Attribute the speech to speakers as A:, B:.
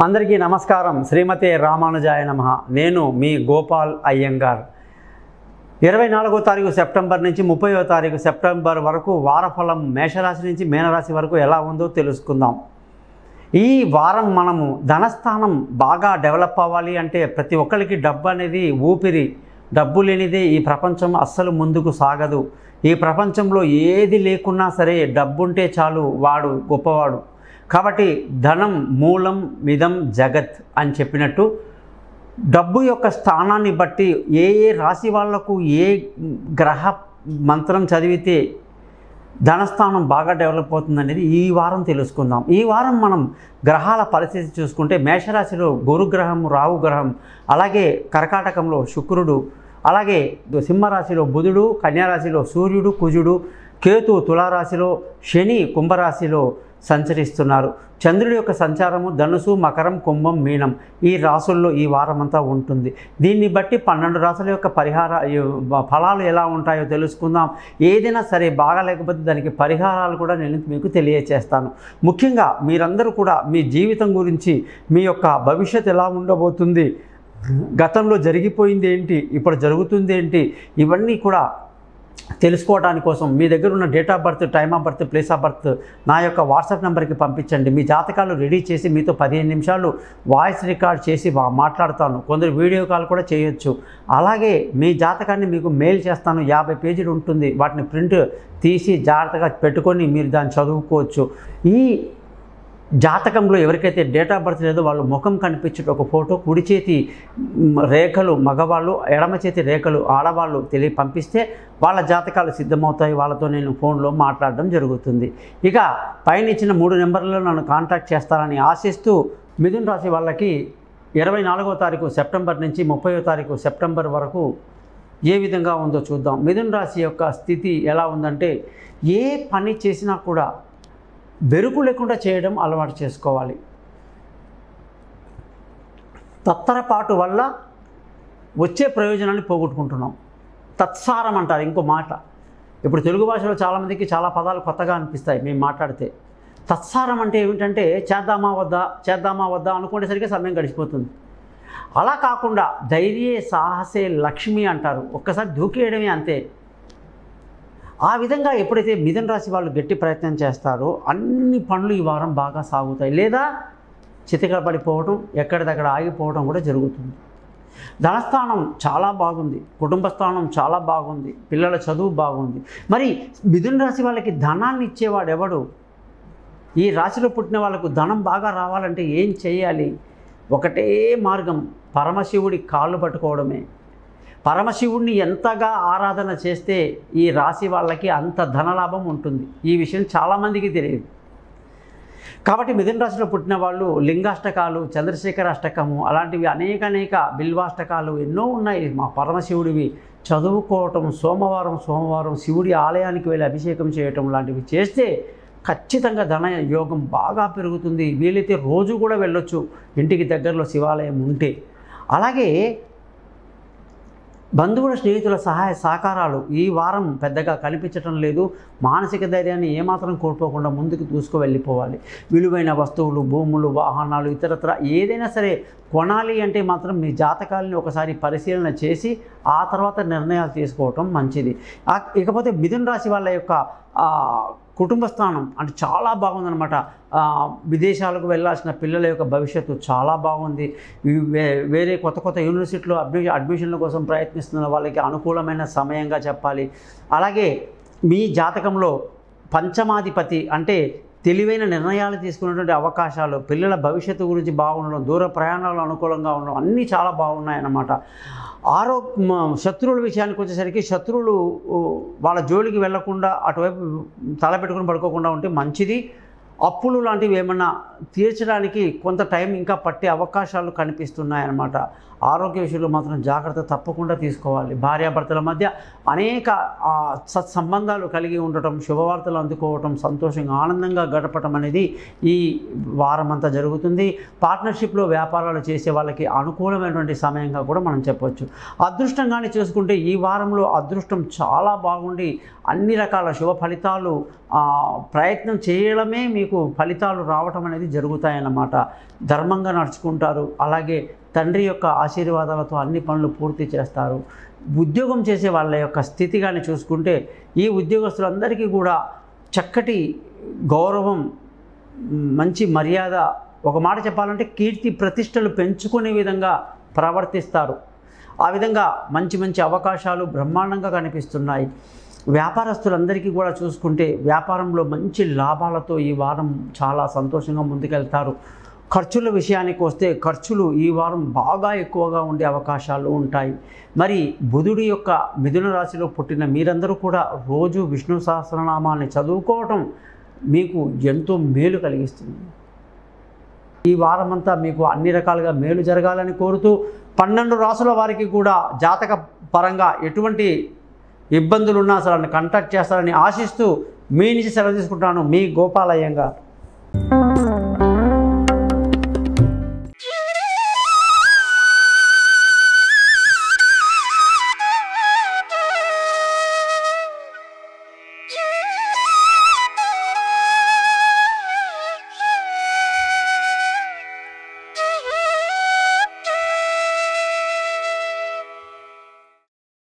A: అందరికీ నమస్కారం శ్రీమతి రామానుజాయ నమ నేను మీ గోపాల్ అయ్యంగార్ ఇరవై నాలుగో తారీఖు సెప్టెంబర్ నుంచి ముప్పైవ తారీఖు సెప్టెంబర్ వరకు వారఫలం మేషరాశి నుంచి మీనరాశి వరకు ఎలా ఉందో తెలుసుకుందాం ఈ వారం మనము ధనస్థానం బాగా డెవలప్ అవ్వాలి అంటే ప్రతి ఒక్కరికి డబ్బు అనేది ఊపిరి డబ్బు లేనిదే ఈ ప్రపంచం అస్సలు ముందుకు సాగదు ఈ ప్రపంచంలో ఏది లేకున్నా సరే డబ్బుంటే చాలు వాడు గొప్పవాడు కాబట్టి ధనం మూలం మిదం జగత్ అని చెప్పినట్టు డబ్బు యొక్క స్థానాన్ని బట్టి ఏ ఏ రాశి వాళ్లకు ఏ గ్రహ మంత్రం చదివితే ధనస్థానం బాగా డెవలప్ అవుతుంది అనేది ఈ వారం తెలుసుకుందాం ఈ వారం మనం గ్రహాల పరిస్థితి చూసుకుంటే మేషరాశిలో గురుగ్రహం రాహు గ్రహం అలాగే కర్కాటకంలో శుక్రుడు అలాగే సింహరాశిలో బుధుడు కన్యారాశిలో సూర్యుడు కుజుడు కేతు తులారాశిలో శని కుంభరాశిలో సంచరిస్తున్నారు చంద్రుడి యొక్క సంచారము ధనుసు మకరం కుంభం మీనం ఈ రాసుల్లో ఈ వారం అంతా ఉంటుంది దీన్ని బట్టి పన్నెండు రాసుల యొక్క పరిహార ఈ ఫలాలు ఎలా ఉంటాయో తెలుసుకుందాం ఏదైనా సరే బాగా లేకపోతే దానికి పరిహారాలు కూడా నేను మీకు తెలియచేస్తాను ముఖ్యంగా మీరందరూ కూడా మీ జీవితం గురించి మీ యొక్క భవిష్యత్ ఎలా ఉండబోతుంది గతంలో జరిగిపోయింది ఏంటి ఇప్పుడు జరుగుతుంది ఏంటి ఇవన్నీ కూడా తెలుసుకోవడానికి కోసం మీ దగ్గర ఉన్న date of birth time of birth place of birth నా యొక్క వాట్సాప్ నెంబర్కి పంపించండి మీ జాతకాలు రెడీ చేసి మీతో పదిహేను నిమిషాలు వాయిస్ రికార్డ్ చేసి మా- మాట్లాడతాను కొందరు వీడియో కాల్ కూడా చేయొచ్చు అలాగే మీ జాతకాన్ని మీకు మెయిల్ చేస్తాను యాభై పేజీలు ఉంటుంది వాటిని ప్రింట్ తీసి జాగ్రత్తగా పెట్టుకొని మీరు దాన్ని చదువుకోవచ్చు ఈ జాతకంలో ఎవరికైతే డేట్ ఆఫ్ బర్త్ లేదో వాళ్ళు ముఖం కనిపించే ఒక ఫోటో కుడి చేతి మ్, రేఖలు మగవాళ్ళు ఎడమ చేతి రేఖలు ఆడవాళ్ళు తెలియ పంపిస్తే వాళ్ళ జాతకాలు సిద్ధమవుతాయి వాళ్ళతో నేను ఫోన్లో మాట్లాడడం జరుగుతుంది ఇక పైన ఇచ్చిన మూడు నెంబర్లలో నన్ను కాంటాక్ట్ చేస్తారని ఆశిస్తూ మిథున్ రాశి వాళ్ళకి ఇరవై నాలుగో తారీఖు సెప్టెంబర్ నుంచి ముప్పైవ తారీఖు సెప్టెంబర్ వరకు ఏ విధంగా ఉందో చూద్దాం మిథున్ రాశి యొక్క స్థితి ఎలా ఉందంటే ఏ పని చేసినా కూడా బెరుకు లేకుండా చేయడం అలవాటు చేసుకోవాలి తత్తరపాటు వల్ల వచ్చే ప్రయోజనాన్ని పోగొట్టుకుంటున్నాం తత్సారం అంటారు ఇంకో మాట ఇప్పుడు తెలుగు భాషలో చాలామందికి చాలా పదాలు కొత్తగా అనిపిస్తాయి మేము మాట్లాడితే తత్సారం అంటే ఏమిటంటే చేద్దామా వద్దా చేద్దామా వద్దా అనుకునేసరికి సమయం గడిచిపోతుంది అలా కాకుండా ధైర్యే సాహసే లక్ష్మి అంటారు ఒక్కసారి దూకేయడమే అంతే ఆ విధంగా ఎప్పుడైతే మిథున రాశి వాళ్ళు గట్టి ప్రయత్నం చేస్తారో అన్ని పనులు ఈ వారం బాగా సాగుతాయి లేదా చితికల పడిపోవడం ఎక్కడిదక్కడ ఆగిపోవడం కూడా జరుగుతుంది ధనస్థానం చాలా బాగుంది కుటుంబ స్థానం చాలా బాగుంది పిల్లల చదువు బాగుంది మరి మిథున రాశి వాళ్ళకి ధనాన్ని ఇచ్చేవాడు ఎవడు ఈ రాశిలో పుట్టిన వాళ్ళకు ధనం బాగా రావాలంటే ఏం చేయాలి ఒకటే మార్గం పరమశివుడి కాళ్ళు పట్టుకోవడమే పరమశివుడిని ఎంతగా ఆరాధన చేస్తే ఈ రాశి వాళ్ళకి అంత ధనలాభం ఉంటుంది ఈ విషయం చాలామందికి తెలియదు కాబట్టి మిథున రాశిలో పుట్టిన వాళ్ళు లింగాష్టకాలు చంద్రశేఖర అష్టకము అలాంటివి అనేక అనేక బిల్వాష్టకాలు ఎన్నో ఉన్నాయి మా పరమశివుడివి చదువుకోవటం సోమవారం సోమవారం శివుడి ఆలయానికి వెళ్ళి అభిషేకం చేయటం లాంటివి చేస్తే ఖచ్చితంగా ధన యోగం బాగా పెరుగుతుంది వీలైతే రోజు కూడా వెళ్ళొచ్చు ఇంటికి దగ్గరలో శివాలయం ఉంటే అలాగే బంధువుల స్నేహితుల సహాయ సహకారాలు ఈ వారం పెద్దగా కనిపించటం లేదు మానసిక ధైర్యాన్ని ఏమాత్రం కోల్పోకుండా ముందుకు దూసుకు వెళ్ళిపోవాలి విలువైన వస్తువులు భూములు వాహనాలు ఇతరత్ర ఏదైనా సరే కొనాలి అంటే మాత్రం మీ జాతకాలని ఒకసారి పరిశీలన చేసి ఆ తర్వాత నిర్ణయాలు తీసుకోవటం మంచిది ఆ- ఇకపోతే మిథున రాశి వాళ్ళ యొక్క ఆ, కుటుంబ స్థానం అంటే చాలా బాగుందన్నమాట ఆ, విదేశాలకు వెళ్ళాల్సిన పిల్లల యొక్క భవిష్యత్తు చాలా బాగుంది ఈ వే- వేరే కొత్త కొత్త యూనివర్సిటీలో అడ్మి అడ్మిషన్ల కోసం ప్రయత్నిస్తున్న వాళ్ళకి అనుకూలమైన సమయంగా చెప్పాలి అలాగే మీ జాతకంలో పంచమాధిపతి అంటే తెలివైన నిర్ణయాలు తీసుకునేటువంటి అవకాశాలు పిల్లల భవిష్యత్తు గురించి బాగుండడం దూర ప్రయాణాలు అనుకూలంగా ఉండడం అన్నీ చాలా బాగున్నాయన్నమాట ఆరో మ- శత్రువుల విషయానికి వచ్చేసరికి శత్రువులు ఊ, వాళ్ళ జోలికి వెళ్లకుండా అటువైపు తల పెట్టుకుని పడుకోకుండా ఉంటే మంచిది అప్పులు లాంటివి ఏమన్నా తీర్చడానికి కొంత టైం ఇంకా పట్టే అవకాశాలు కనిపిస్తున్నాయన్నమాట ఆరోగ్య విషయంలో మాత్రం జాగ్రత్త తప్పకుండా తీసుకోవాలి భార్యాభర్తల మధ్య అనేక ఆ, సత్సంబంధాలు కలిగి ఉండటం శుభవార్తలు అందుకోవటం సంతోషంగా ఆనందంగా గడపటం అనేది ఈ వారం అంతా జరుగుతుంది పార్ట్నర్షిప్లో వ్యాపారాలు చేసే వాళ్ళకి అనుకూలమైనటువంటి సమయంగా కూడా మనం చెప్పొచ్చు అదృష్టంగానే చూసుకుంటే ఈ వారంలో అదృష్టం చాలా బాగుండి అన్ని రకాల శుభ ఫలితాలు ఆ, ప్రయత్నం చేయడమే మీ మీకు ఫలితాలు రావటం అనేది జరుగుతాయన్నమాట ధర్మంగా నడుచుకుంటారు అలాగే తండ్రి యొక్క ఆశీర్వాదాలతో అన్ని పనులు పూర్తి చేస్తారు ఉద్యోగం చేసే వాళ్ళ యొక్క స్థితి కానీ చూసుకుంటే ఈ ఉద్యోగస్తులందరికీ కూడా చక్కటి గౌరవం మంచి మర్యాద ఒక మాట చెప్పాలంటే కీర్తి ప్రతిష్టలు పెంచుకునే విధంగా ప్రవర్తిస్తారు ఆ విధంగా మంచి మంచి అవకాశాలు బ్రహ్మాండంగా కనిపిస్తున్నాయి వ్యాపారస్తులందరికీ కూడా చూసుకుంటే వ్యాపారంలో మంచి లాభాలతో ఈ వారం చాలా సంతోషంగా ముందుకెళ్తారు ఖర్చుల విషయానికి వస్తే ఖర్చులు ఈ వారం బాగా ఎక్కువగా ఉండే అవకాశాలు ఉంటాయి మరి బుధుడి యొక్క మిథున రాశిలో పుట్టిన మీరందరూ కూడా రోజు విష్ణు సహస్రనామాన్ని చదువుకోవటం మీకు ఎంతో మేలు కలిగిస్తుంది ఈ వారమంతా మీకు అన్ని రకాలుగా మేలు జరగాలని కోరుతూ పన్నెండు రాసుల వారికి కూడా జాతక పరంగా ఎటువంటి ఇబ్బందులు ఉన్నా అసలు కాంటాక్ట్ చేస్తారని ఆశిస్తూ మీ నుంచి సెలవు తీసుకుంటాను మీ గోపాలయ్యంగా